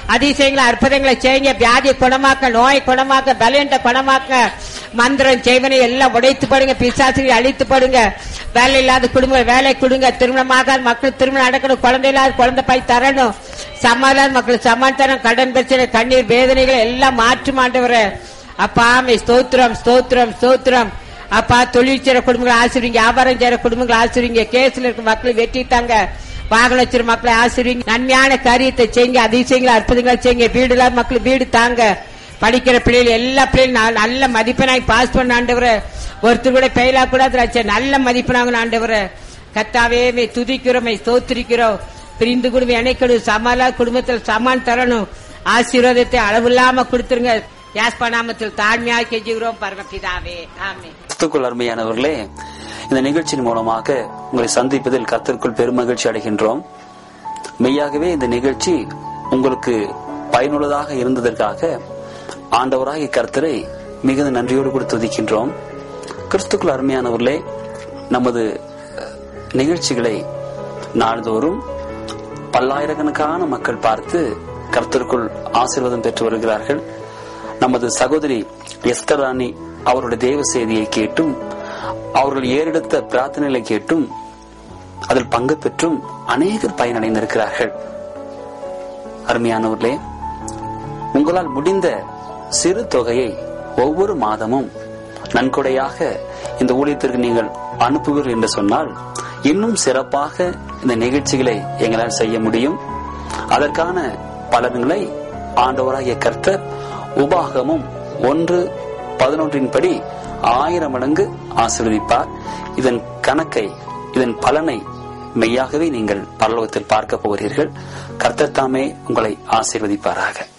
அதிசயங்களை அற்புதங்களை செய்யுங்க வியாதியை குணமாக்க நோயை குணமாக்க பலன்ட்ட குணமாக்க மந்திரம் செய்வனை எல்லாம் உடைத்து படுங்க பிசாசுகளை அழித்து படுங்க வேலை இல்லாத குடும்பம் வேலை கொடுங்க திருமணமாக மக்கள் திருமணம் நடக்கணும் குழந்தை இல்லாத குழந்தை பாய் தரணும் சமாதான மக்கள் சமாதானம் கடன் பிரச்சனை கண்ணீர் வேதனைகளை எல்லாம் மாற்று மாண்டவர அப்பா ஆமை ஸ்தோத்திரம் ஸ்தோத்திரம் ஸ்தோத்திரம் அப்பா தொழில் செய்யற குடும்பங்களை ஆசிரியங்க வியாபாரம் செய்யற குடும்பங்களை ஆசிரியங்க கேஸ்ல இருக்க மக்களை வெட்டிட்டாங்க வாகன வச்சிரு மக்களை ஆசிரியங்க நன்மையான காரியத்தை செய்யுங்க அதிசயங்களை அற்புதங்களை செய்யுங்க வீடு இல்லாத மக்கள் வீடு தாங்க படிக்கிற பிள்ளைகள் எல்லா பிள்ளைகளும் நல்ல- நல்ல மதிப்பெண்ணாய் பாஸ் பண்ண ஆண்டவர ஒருத்தர் கூட பெயிலா கூடாது ராஜா. நல்ல மதிப்பெண்ணாக ஆண்டவர கத்தாவே மே துதிக்கிறோம் மே ஸ்தோத்திரிக்கிறோம் பிரிந்து குடும்பம் இணைக்கணும் சமாளா குடும்பத்தில் சமான் தரணும் ஆசீர்வாதத்தை அளவில்லாம கொடுத்துருங்க யாஸ்பா நாமத்தில் தாழ்மையாக கெஞ்சுகிறோம் பரமபிதாவே ஆமே கிறிஸ்துக்குள் அருமையானவர்களே இந்த நிகழ்ச்சியின் மூலமாக உங்களை சந்திப்பதில் கர்த்தருக்குள் பெருமகிழ்ச்சி அடைகின்றோம் மெய்யாகவே இந்த நிகழ்ச்சி உங்களுக்கு பயனுள்ளதாக இருந்ததற்காக ஆண்டவராகிய கர்த்தரை மிகுந்த நன்றியோடு கூட துதிக்கின்றோம் கிறிஸ்துக்குள் அருமையானவர்களே நமது அஹ், நிகழ்ச்சிகளை நாள்தோறும் பல்லாயிரக்கணக்கான மக்கள் பார்த்து கர்த்தருக்குள் ஆசீர்வாதம் பெற்று வருகிறார்கள் நமது சகோதரி எஸ்தர் ராணி அவருடைய தேவ செய்தியை கேட்டும் அவர்கள் ஏறெடுத்த பிரார்த்தனைகளை கேட்டும் அதில் பங்கு பெற்றும் அநேகர் பயனடைந்திருக்கிறார்கள் அருமையானவர்களே உங்களால் முடிந்த சிறு தொகையை ஒவ்வொரு மாதமும் நன்கொடையாக இந்த ஊழியத்திற்கு நீங்கள் அனுப்புவீர்கள் என்று சொன்னால் இன்னும் சிறப்பாக இந்த நிகழ்ச்சிகளை எங்களால் செய்ய முடியும் அதற்கான பலன்களை ஆண்டவராகிய கர்த்தர் உபாகமும் ஒன்று பதினொன்றின் படி ஆயிரம் மடங்கு ஆசீர்வதிப்பார் இதன் கணக்கை இதன் பலனை மெய்யாகவே நீங்கள் பரலோகத்தில் பார்க்க போகிறீர்கள் கர்த்தர் தாமே உங்களை ஆசீர்வதிப்பாராக